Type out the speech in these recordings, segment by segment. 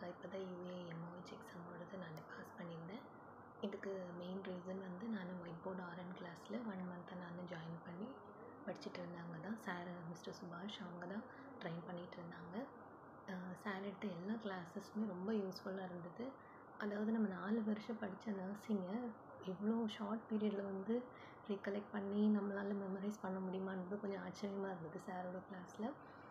அக்கா இப்போ தான் யூஏ எம்ஓஹெச் எக்ஸாமோடது நான் பாஸ் பண்ணியிருந்தேன் இதுக்கு மெயின் ரீசன் வந்து நான் ஒயிட் போர்டு ஆர்என் கிளாஸில் ஒன் மந்த்தாக நான் ஜாயின் பண்ணி படிச்சுட்டு இருந்தாங்க தான் சார் மிஸ்டர் சுபாஷ் அவங்க தான் ட்ரெயின் பண்ணிகிட்டு இருந்தாங்க சார் எடுத்த எல்லா கிளாஸஸுமே ரொம்ப யூஸ்ஃபுல்லாக இருந்தது அதாவது நம்ம நாலு வருஷம் படித்த நர்சிங்கை இவ்வளோ ஷார்ட் பீரியடில் வந்து ரீகலெக்ட் பண்ணி நம்மளால் மெமரைஸ் பண்ண முடியுமான்றது கொஞ்சம் ஆச்சரியமாக இருந்தது சாரோட கிளாஸில்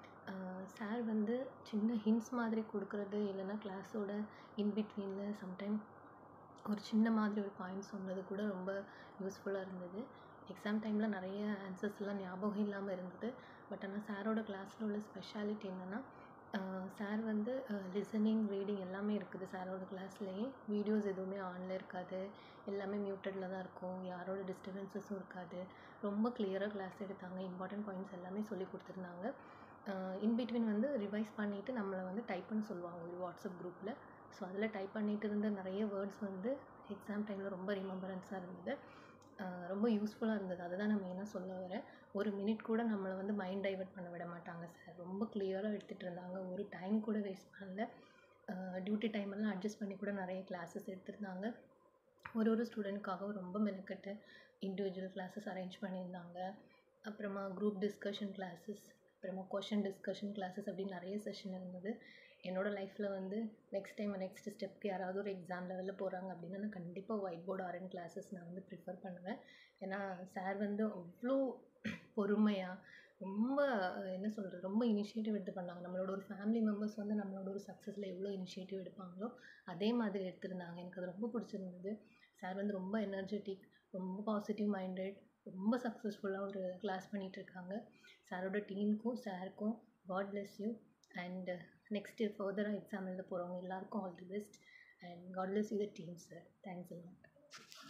சார் வந்து சின்ன ஹிண்ட்ஸ் மாதிரி கொடுக்குறது இல்லைன்னா கிளாஸோட இன்பிட்வீனில் சம்டைம் ஒரு சின்ன மாதிரி ஒரு பாயிண்ட் சொன்னது கூட ரொம்ப யூஸ்ஃபுல்லாக இருந்தது எக்ஸாம் டைமில் நிறைய ஆன்சர்ஸ்லாம் ஞாபகம் இல்லாமல் இருந்தது பட் ஆனால் சாரோட கிளாஸில் உள்ள ஸ்பெஷாலிட்டி என்னென்னா சார் வந்து லிசனிங் ரீடிங் எல்லாமே இருக்குது சாரோட கிளாஸ்லேயே வீடியோஸ் எதுவுமே ஆனில் இருக்காது எல்லாமே மியூட்டடில் தான் இருக்கும் யாரோட டிஸ்டர்பன்ஸஸும் இருக்காது ரொம்ப கிளியராக கிளாஸ் எடுத்தாங்க இம்பார்ட்டன்ட் பாயிண்ட்ஸ் எல்லாமே சொல்லி கொடுத்துருந்தாங்க இன்பிட்வீன் வந்து ரிவைஸ் பண்ணிவிட்டு நம்மளை வந்து டைப் பண்ண சொல்லுவாங்க ஒரு வாட்ஸ்அப் குரூப்பில் ஸோ அதில் டைப் பண்ணிட்டு இருந்த நிறைய வேர்ட்ஸ் வந்து எக்ஸாம் டைமில் ரொம்ப ரிமெம்பரன்ஸாக இருந்தது ரொம்ப யூஸ்ஃபுல்லாக இருந்தது அதை தான் நான் மெயினாக சொல்ல வரேன் ஒரு மினிட் கூட நம்மளை வந்து மைண்ட் டைவர்ட் பண்ண விட மாட்டாங்க சார் ரொம்ப கிளியராக எடுத்துகிட்டு இருந்தாங்க ஒரு டைம் கூட வேஸ்ட் பண்ணல டியூட்டி டைமெல்லாம் அட்ஜஸ்ட் பண்ணி கூட நிறைய கிளாஸஸ் எடுத்திருந்தாங்க ஒரு ஒரு ஸ்டூடெண்ட்காகவும் ரொம்ப மெனக்கட்டு இண்டிவிஜுவல் கிளாஸஸ் அரேஞ்ச் பண்ணியிருந்தாங்க அப்புறமா குரூப் டிஸ்கஷன் கிளாஸஸ் அப்புறமா கொஷின் டிஸ்கஷன் கிளாஸஸ் அப்படின்னு நிறைய செஷன் இருந்தது என்னோடய லைஃப்பில் வந்து நெக்ஸ்ட் டைம் நெக்ஸ்ட் ஸ்டெப்க்கு யாராவது ஒரு எக்ஸாம் லெவலில் போகிறாங்க அப்படின்னா நான் கண்டிப்பாக ஒயிட் போர்டு ஆரன் கிளாஸஸ் நான் வந்து ப்ரிஃபர் பண்ணுவேன் ஏன்னா சார் வந்து அவ்வளோ பொறுமையாக ரொம்ப என்ன சொல்கிறது ரொம்ப இனிஷியேட்டிவ் எடுத்து பண்ணாங்க நம்மளோட ஒரு ஃபேமிலி மெம்பர்ஸ் வந்து நம்மளோட ஒரு சக்ஸஸில் எவ்வளோ இனிஷியேட்டிவ் எடுப்பாங்களோ அதே மாதிரி எடுத்திருந்தாங்க எனக்கு அது ரொம்ப பிடிச்சிருந்தது சார் வந்து ரொம்ப எனர்ஜெட்டிக் ரொம்ப பாசிட்டிவ் மைண்டட் ரொம்ப சக்ஸஸ்ஃபுல்லாக ஒரு கிளாஸ் பண்ணிகிட்ருக்காங்க சாரோட டீமுக்கும் சாருக்கும் God bless you and next ஃபர்தராக எக்ஸாம் எழுத போகிறவங்க எல்லாருக்கும் all the best and God bless you the team sir thanks allot